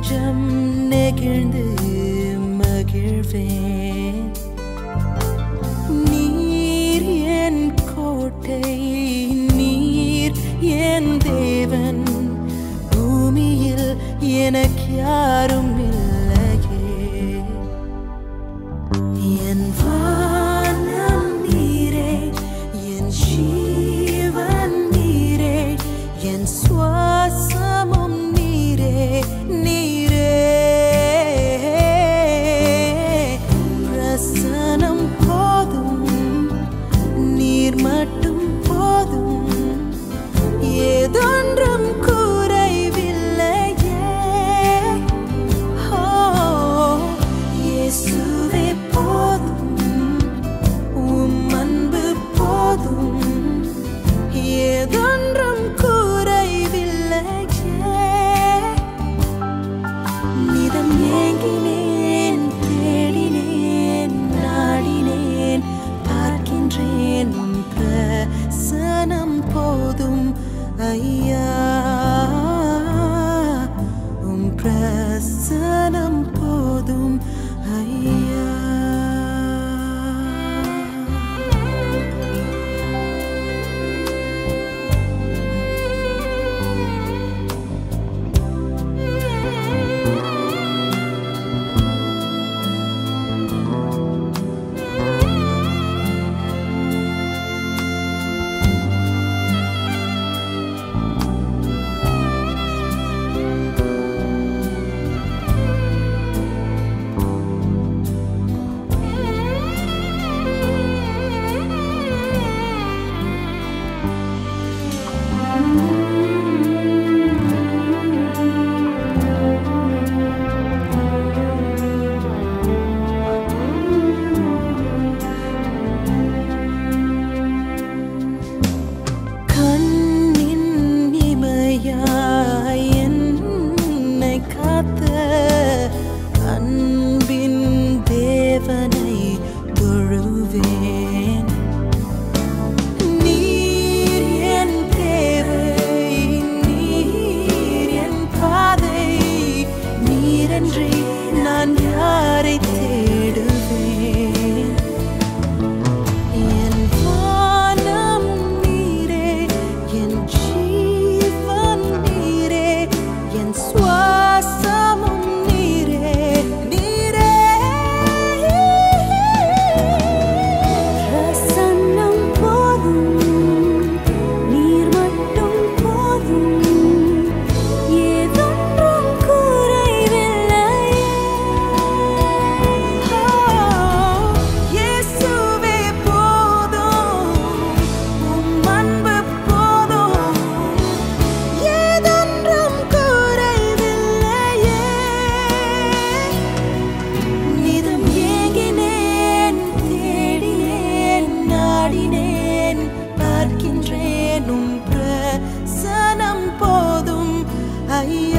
நெஞ்சம் நெகிழ்ந்து மகிழ்வேன் நீர் என் கோட்டை நீர் என் தேவன் பூமியில் எனக்கு யாரும் இல்லையே என் வானம் நீரே என் ஜீவன் நீரே என் சுவாசமும் நீரே நீரே பிரசனம் போதும் நீர் மட்டும் போதும் ஏதொன்றும் குறைவில்லையே ஓ இயேசுவே போதும் உம் அன்பு போதும் ஏதொன்றும் குறைவில்லையே நிதம் ஏங்கினேன் தேடினேன் நாடினேன் பார்க்கின்றேன் உன் பிரசனம் போதும் ஐயா உம் பிரசனம் போதும் ஐயா கண்ணின் இமையாய் என்னை காத்த அன்பின் தேவனை தொழுவேன் நீர் என் தேவை நீர் என் பாதை நீரன்றி நான் யாரை தேடுவேன் என் வானம் நீரே என் ஜீவன் நீரே என் சுவாசமும் நீரே நீரே பிரசன்னம் போதும் நீர் மட்டும் போதும் ஏதொன்றும் குறைவில்லையே இயேசுவே போதும் உம் அன்பு போதும் ஏதொன்றும் குறைவில்லையே நிதம் ஏங்கினேன் தேடினேன் நாடினேன் பார்க்கின்றேன் உம் பிரசனம் போதும் ஐயா